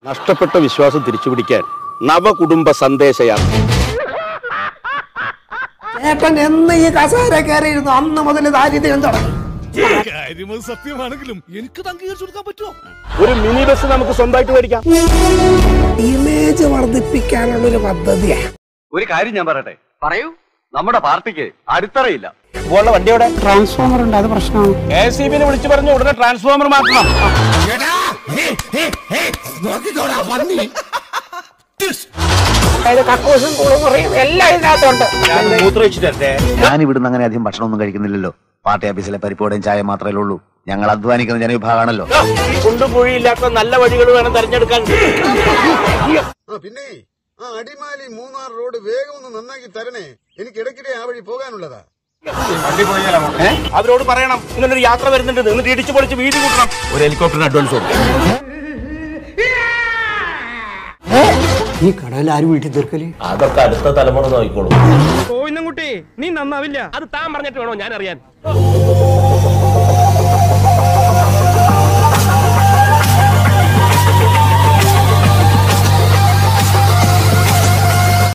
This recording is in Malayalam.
നഷ്ടപ്പെട്ട വിശ്വാസം തിരിച്ചുപിടിക്കാൻ നവകുടുംബ സന്ദേശയാത്ര ചേട്ടൻ എന്ന് ഈ കസേര കയറിയിരുന്നു അന്ന് മുതൽ ദാരിദ്ര്യം തുടങ്ങി കാര്യമത് സത്യമാണെങ്കിലും എനിക്ക് അംഗീകരിച്ചു കൊടുക്കാൻ പറ്റുമോ ഒരു മിനി ബസ് നമുക്ക് സ്വന്തമായിട്ട് മേടിക്കാം ഇമേജ് വർദ്ധിപ്പിക്കാനുള്ള ഒരു പദ്ധതിയാ ഒരു കാര്യം ഞാൻ പറയട്ടെ പറയൂ നമ്മുടെ പാർട്ടിക്ക് അടിത്തറയില്ല ഇതുപോലുള്ള വണ്ടിയോടെ ട്രാൻസ്ഫോമർ ഉണ്ട് അത് പ്രശ്നമാണ് കെ സി ബിനെ വിളിച്ചു പറഞ്ഞു ഉടനെ ട്രാൻസ്ഫോമർ മാറ്റണം അതായത് കക്കൂസും കുളിമുറിയും എല്ലാം ഇതിനകത്തുണ്ട് മൂത്രവെച്ചിട്ടേ ഞാൻ ഇവിടുന്ന് അങ്ങനെ അധികം ഭക്ഷണമൊന്നും കഴിക്കുന്നില്ലല്ലോ പാർട്ടി ഓഫീസിലെ പരിപ്പോടെയും ചായ മാത്രമേ ഉള്ളൂ ഞങ്ങൾ അധ്വാനിക്കുന്ന ജനവിഭാഗമാണല്ലോ കുണ്ടുകുഴിയില്ലാത്ത നല്ല വഴികൾ വേണം തെരഞ്ഞെടുക്കാൻ ആ പിന്നെ ആ അടിമാലി മൂന്നാർ റോഡ് വേഗം ഒന്ന് നന്നാക്കി തരണേ എനിക്ക് ഇടയ്ക്കിടെ ആ വഴി പോകാനുള്ളതാ അവരോട് പറയണം ഇങ്ങനൊരു യാത്ര വരുന്നുണ്ട് എന്നിട്ട് ഇടിച്ചു പൊളിച്ച് വീതി കൂട്ടണം ഒരു ഹെലികോപ്റ്ററിന് അഡ്വാൻസ് കൊടുക്കും ഈ കടയിൽ ആരും വീട്ടിൽ തീർക്കല് അതൊക്കെ അടുത്ത തലമുറ നോക്കിക്കോളും കോയിന്നുംകുട്ടി നീ നന്നാവില്ല അത് താൻ പറഞ്ഞിട്ട് വേണോ ഞാൻ അറിയാൻ